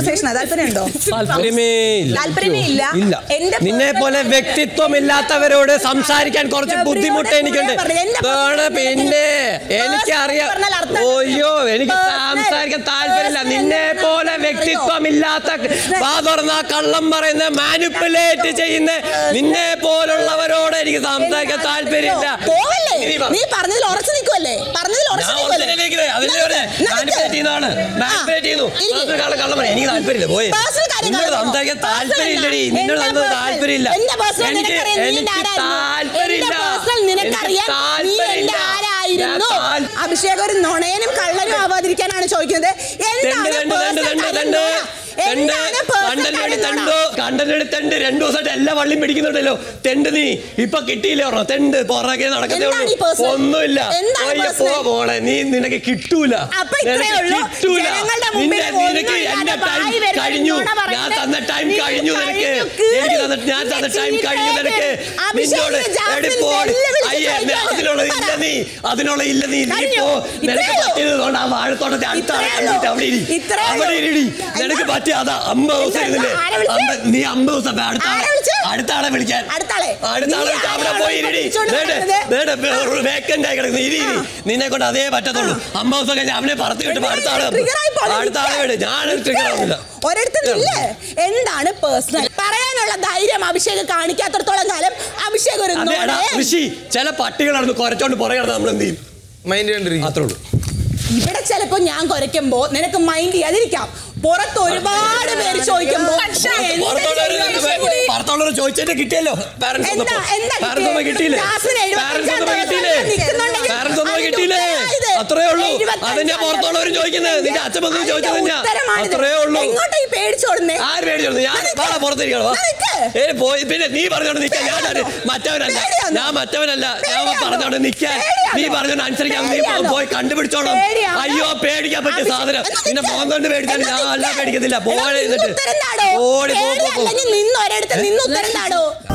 Conversation താല്പര്യമുണ്ടോ താല്പര്യമേ ഇല്ല താല്പര്യമേ ഇല്ല ഇല്ല എന്റെ നിന്നെ പോലെ personal- വ്യക്തിത്വമില്ലാത്തവരോട് സംസാരിക്കാൻ കുറച്ച് ഗബ്രിയോട് ബുദ്ധിമുട്ട് എനിക്കുണ്ട് ഞാൻ പറഞ്ഞത് എന്റെ ഇതാണ് personal പിന്നെ personal എനിക്കറിയാം പറഞ്ഞാൽ അർത്ഥം ഓയ്യോ എനിക്ക് Personal. സംസാരിക്കാൻ താല്പര്യമില്ല Personal നിന്നെ പോലെ എന്ന് വ്യക്തിത്വമില്ലാത്ത വാ തുറന്ന കള്ളം പറയുന്ന മാനിപ്പുലേറ്റ് ചെയ്യുന്ന നിന്നെ പോലുള്ളവരോട് എനിക്ക് സംസാരിക്കാൻ താല്പര്യമില്ല പോവല്ലേ ഇനി വാ. നീ പറഞ്ഞതിൽ ഉറച്ചു നിൽക്കുമല്ലേ പറഞ്ഞതിൽ ഉറച്ചു ഞാൻ നിൽക്കുമല്ലേ ഒറിജിനലിലേക്ക് അതിന്റെ ഒരു മാനിപ്പുലേറ്റ് ചെയ്യുന്നതാണ് മാനിപ്പുലേറ്റ് ചെയ്യുന്നു അത് കള്ളം കള്ളം പറയാം എനിക്ക് താല്പര്യമില്ല പോയി Personal കാര്യം നിന്നോട് കാണുമോ? സംസാരിക്കാൻ Personal താല്പര്യമില്ലടി അല്ല. നിന്നോട് എന്റെ സംസാരിക്കാൻ personal. താല്പര്യമില്ല എന്റെ personal എനിക്ക് നിനക്കറിയാം, നീ എനിക്ക് എന്റെ ആരായിരുന്നു. താല്പര്യമില്ല എന്റെ personal നിനക്കറിയാം, നീ എന്റെ ആരായിരുന്നു ഞാൻ താൽ- അഭിഷേക് ഒരു നുണയനും കള്ളനും ആവാതിരിക്കാനാണ് ചോദിക്കുന്നത് തെണ്ട് എന്താണ് തെണ്ട് തെണ്ട് personal തെണ്ട് കാര്യം തെണ്ട് നുണ? തെണ്ട് എന്താണ് personal കണ്ടന്റ് കാര്യം നുണ? തെണ്ടോ കണ്ടന്റ് തെണ്ട് രണ്ടു ദിവസമായിട്ട് എല്ലാ വള്ളിയും പിടിക്കുന്നുണ്ടല്ലോ തെണ്ട് നീ ഇപ്പൊ കിട്ടിയില്ലേ പറഞ്ഞോ തെണ്ട് പുറകെ നടക്കുന്നേ എന്താണ് ഈ ഉള്ളൂ personal? ഒന്നുമില്ല എന്താണ് ഒയ്യ, personal? പോ മോളെ നീ നിനക്ക് കിട്ടൂല അപ്പൊ ഇത്രേ നിനക്ക് ഉള്ളൂ. കിട്ടൂല ജനങ്ങളുടെ മുമ്പിൽ നിന്റെ ഒന്നും നിനക്ക് ഇല്ലാതെ എന്റെ ടൈം വായി വരുന്ന കഴിഞ്ഞു നുണ ഞാൻ പറയുന്നത് തന്ന ടൈം നീ കഴിഞ്ഞു നിനക്ക് കഴിഞ്ഞു, കീറി. എനിക്ക് തന്ന ഞാൻ തന്ന ടൈം കഴിഞ്ഞു നിനക്ക് അഭിഷേകിനെ നിന്നോട് ജാസ്മിൻ എടി പോടി. വെല്ലുവിളിച്ച് അയ്യേ ചോദിക്കാണ്. അതിനുള്ള ഇല്ല പറ. നീ അതിനുള്ള ഇല്ല നീ നീ കഴിഞ്ഞു. പോ ഇത്രേ നിനക്ക് ഉള്ളൂ. പറ്റിയത് കൊണ്ട് ആ വാഴത്തോട്ടത്തെ അടുത്ത ഇത്രേ ആളെ കണ്ടിട്ട് അവിടെ ഇരി ഇത്രേ ഉള്ളൂ. അവിടെ ഇരിടി നിനക്ക് പറ്റിയ അതാ അമ്പത് ദിവസം എന്താ? ഇരുന്നില്ലേ ആരെ വിളിച്ചേ? അമ്പ- നീ അമ്പത് ദിവസം അടുത്ത ആളെ ആരെ വിളിച്ചേ? അടുത്ത ആളെ വിളിക്കാൻ അടുത്ത ആളെ? അടുത്ത ആളെ നീ വിളിച്ച് അവിടെ ആരെയാണോ പോയി ഇരിടി വിളിച്ചോണ്ട് നേടെ വരുന്നത്? വേക്കൻ്റ് ആയി കിടക്കുന്നു ഇരി ഇരി നിന്നെ കൊണ്ട് അതേ പറ്റത്തുള്ളൂ അമ്പത് ദിവസം കഴിഞ്ഞ് അവനെ പറത്ത് കിട്ടുമ്പോ അടുത്ത ആളെ Trigger ആയി പോകാതെ അടുത്ത ആളെ വിട് ഞാൻ ട്രിഗർ ആവുന്നില്ല ഒരിടത്തുനിന്നില്ലേ എന്താണ് പേഴ്സണൽ പറയാനുള്ള ധൈര്യം അഭിഷേക് കാണിക്കാത്തടത്തോളം കാലം അഭിഷേക് ഒരു അതെ എടാ നുണയൻ. ഋഷി ചില പട്ടികളായിരുന്നു കുരച്ചോണ്ട് പുറകെ കിടന്ന് നമ്മൾ എന്ത് ചെയ്യും മൈൻഡ് കണ്ടിരിക്കും അത്രേ ഉള്ളൂ ഇവിടെ ചിലപ്പോ ഞാൻ കുരയ്ക്കുമ്പോ നിനക്ക് മൈൻഡ് ചെയ്യാതിരിക്കാം പുറത്ത് ഒരുപാട് പേര് ചോദിക്കുമ്പോ എന്ത് ചെയ്യും അഭിഷേക്? പുറത്തുള്ളവർ ചോദിച്ചിട്ട് കിട്ടിയല്ലോ പാരന്റ്സ് എന്താ എന്താ പാരന്റ്സ് ഒന്നും കിട്ടിയില്ലേ ക്ലാസ്സിന് പാരന്റ്സ് ഒന്നും എഴുപത്തഞ്ചാം കിട്ടിയില്ലേ ദിവസം നിൽക്കുന്നുണ്ടെങ്കിൽ പാരന്റ്സ് ഒന്നും അതിന്റെ കിട്ടിയില്ലേ ഉത്തരമായത്. അത്രേ ഉള്ളൂ എഴുപത്തഞ്ചാം അതിന്റെ പുറത്തുള്ളവർ ചോദിക്കുന്നത് നിന്റെ അച്ഛൻ വന്ന് അതിന്റെ ചോദിച്ചത് തന്നെയാ ഉത്തരമാണിത്. അത്രേ ഉള്ളൂ എങ്ങോട്ടാ ഈ പേടിച്ചോടുന്നേ ആര് പേടിച്ചു ഞാൻ വാടാ പുറത്തിരിക്കണം വാ നിനക്ക്. ഏ പോയി പിന്നെ നീ പറഞ്ഞോണ്ട് നിൽക്കാൻ ഞാൻ ആര്? മറ്റവനല്ല പേടിയാന്നോ? ഞാൻ മറ്റവനല്ല ഞാൻ പേടിയാന്നോ? പറഞ്ഞോണ്ട് നിൽക്കാൻ നീ പേടിയാന്നോ? പറഞ്ഞോണ്ട് അനുസരിക്കാൻ നീ പേടിയാന്നോ? പോയി കണ്ടുപിടിച്ചോണം പേടിയാന്നോ? അയ്യോ പേടിക്കാൻ പറ്റിയ അഭിഷേക്, സാധനം എന്നാ നിന്നെ നിൽക്ക്. ഫോൺ കൊണ്ട് പേടിച്ചാൽ എന്നാ ഞാൻ അല്ല നിൽക്ക്. പേടിക്കത്തില്ല എടാ, പോഴെ നിന്ന് എന്നിട്ട് ഉത്തരം താടോ. ഓടി പോ പോ, പോ പേടി അല്ലെങ്കിൽ നിന്ന് ഒരിടത്ത് നിന്ന് ഉത്തരം താടോ